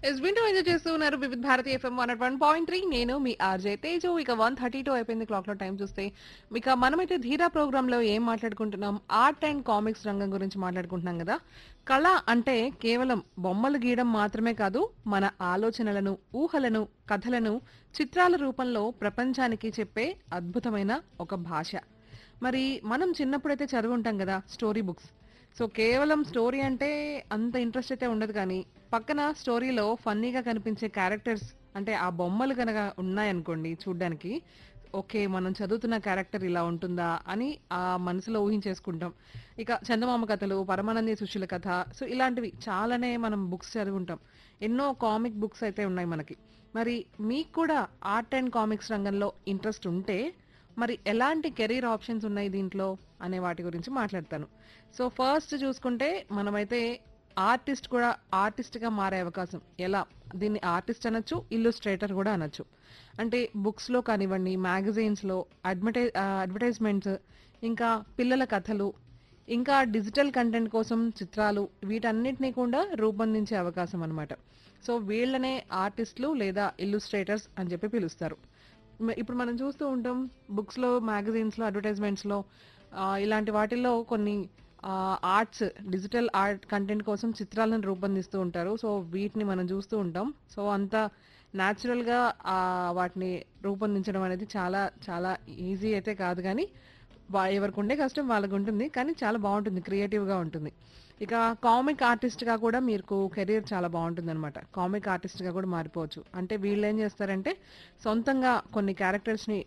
yes వింటూ enjoy చేస్తూ ఉన్నారు Vividh Bharati FM one one point three నేను మీ ఆర్జే తేజు ఇక వన్ థర్టీ టూ అయిపోయింది క్లాక్ లో టైం చూస్తే ఇక మనమైతే ధీరా ప్రోగ్రామ్ లో ఏం మాట్లాడుకుంటున్నాం ఆర్ట్ అండ్ కామిక్స్ రంగం గురించి మాట్లాడుకుంటున్నాం కదా కళ అంటే కేవలం బొమ్మలు గీయడం మాత్రమే కాదు మన ఆలోచనలను ఊహలను కథలను చిత్రాల రూపంలో ప్రపంచానికి చెప్పే అద్భుతమైన ఒక భాష మరి మనం చిన్నప్పుడైతే చదివి ఉంటాం కదా స్టోరీ బుక్స్ సో కేవలం స్టోరీ అంటే అంత ఇంట్రెస్ట్ అయితే ఉండదు కానీ పక్కన స్టోరీలో ఫన్నీగా కనిపించే క్యారెక్టర్స్ అంటే ఆ బొమ్మలు కనుక ఉన్నాయనుకోండి చూడ్డానికి ఓకే మనం చదువుతున్న క్యారెక్టర్ ఇలా ఉంటుందా అని ఆ మనసులో ఊహించేసుకుంటాం ఇక చందమామ కథలు పరమానంద సుశీల కథ సో ఇలాంటివి చాలానే మనం బుక్స్ చదువుకుంటాం ఎన్నో కామిక్ బుక్స్ అయితే ఉన్నాయి మనకి మరి మీకు కూడా ఆర్ట్ అండ్ కామిక్స్ రంగంలో ఇంట్రెస్ట్ ఉంటే మరి ఎలాంటి కెరీర్ ఆప్షన్స్ ఉన్నాయి దీంట్లో అనే వాటి గురించి మాట్లాడతాను సో ఫస్ట్ చూసుకుంటే మనమైతే ఆర్టిస్ట్ కూడా ఆర్టిస్ట్గా మారే అవకాశం ఎలా దీన్ని ఆర్టిస్ట్ అనొచ్చు ఇల్లుస్ట్రేటర్ కూడా అనొచ్చు అంటే బుక్స్లో కానివ్వండి మ్యాగజైన్స్లో అడ్వర్టై అడ్వర్టైజ్మెంట్స్ ఇంకా పిల్లల కథలు ఇంకా డిజిటల్ కంటెంట్ కోసం చిత్రాలు వీటన్నిటిని కూడా రూపొందించే అవకాశం అనమాట సో వీళ్ళనే ఆర్టిస్టులు లేదా ఇల్లుస్ట్రేటర్స్ అని చెప్పి పిలుస్తారు మ- ఇప్పుడు మనం చూస్తూ ఉంటాం బుక్స్లో మ్యాగజైన్స్లో అడ్వర్టైజ్మెంట్స్లో ఇలాంటి వాటిల్లో కొన్ని ఆర్ట్స్ డిజిటల్ ఆర్ట్ కంటెంట్ కోసం చిత్రాలను రూపొందిస్తూ ఉంటారు సో వీటిని మనం చూస్తూ ఉంటాం సో అంత న్యాచురల్గా వాటిని రూపొందించడం అనేది చాలా చాలా ఈజీ అయితే కాదు కానీ వా- ఎవరికి ఉండే కష్టం వాళ్ళకు ఉంటుంది కానీ చాలా బాగుంటుంది క్రియేటివ్గా ఉంటుంది ఇక కామిక్ ఆర్టిస్ట్గా కూడా మీకు కెరీర్ చాలా బాగుంటుంది అనమాట కామిక్ ఆర్టిస్ట్గా కూడా మారిపోవచ్చు అంటే వీళ్ళు ఏం చేస్తారంటే సొంతంగా కొన్ని క్యారెక్టర్స్ని